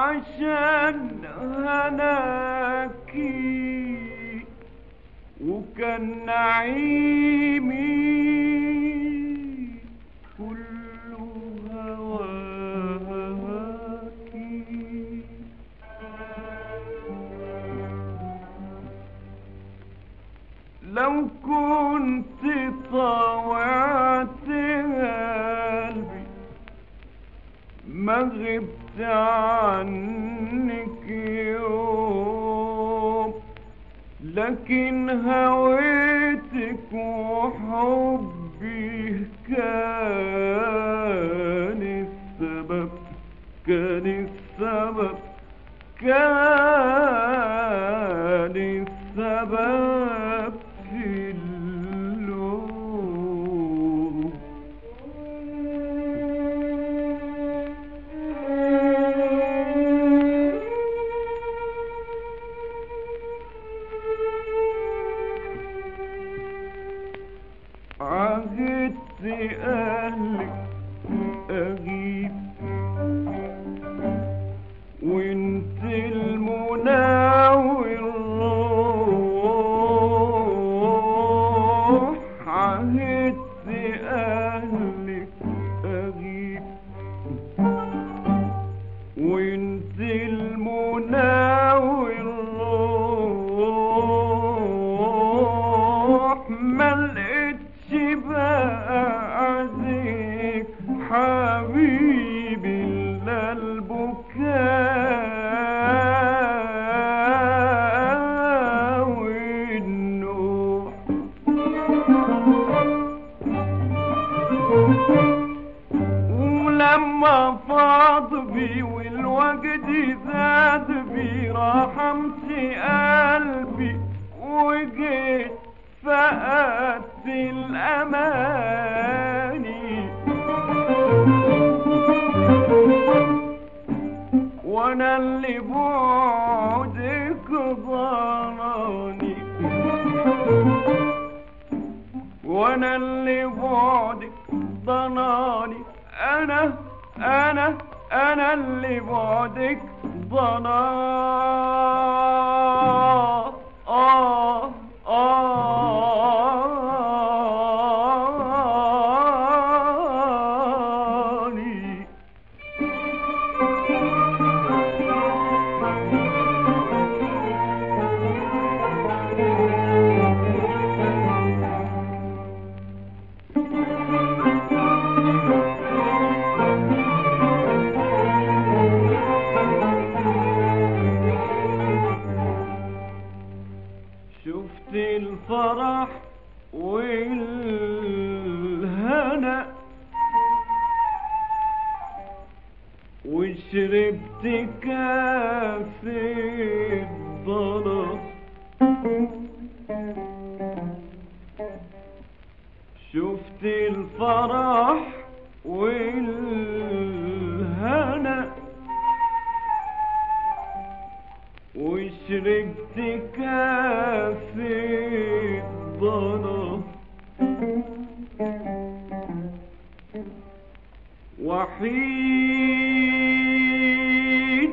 عشان هناكي وكان نعيمي كله هواكي لو كنت طوعت قلبي ما غبت عنك يوم لكن هويتك وحبي كان السبب كان السبب كان السبب في اللوم عهدت أهلك أغيب وانت المنى والروح عهدت أهلك أغيب وانت المنى والروح ما لقيتش بعدك حبيبي الا البكاء والنوح ولما فاض بي والوجد زاد بي رحمت قلبي وجيت فقدت الأماني وانا اللي بعدك ضراني وانا اللي بعدك ضناني انا انا انا اللي بعدك ضنا آه آه شفت الفرح والهنا وشربت كاس الضنا شفت الفرح والهنا وشربت كاس الضنا وحيد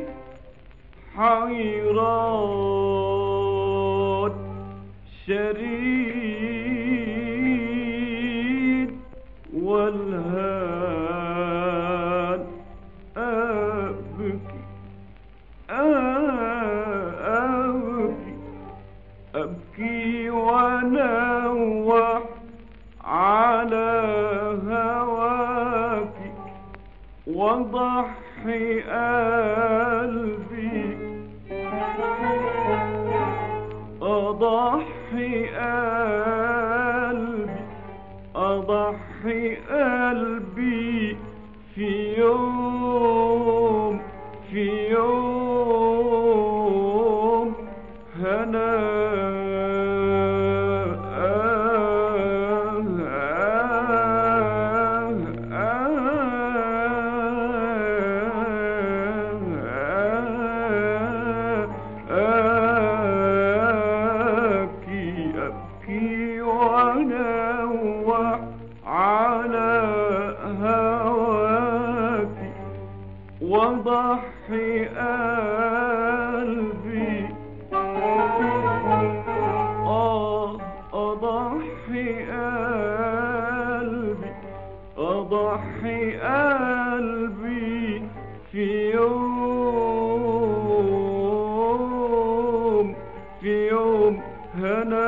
حيران شريد والهان أبكي أبكي أبكي وأنوح على هواك وضحي قلبي أضحي قلبي أضحي قلبي في يوم في يوم هنا قلبي آه أضحي قلبي أضحي قلبي في يوم في يوم هنا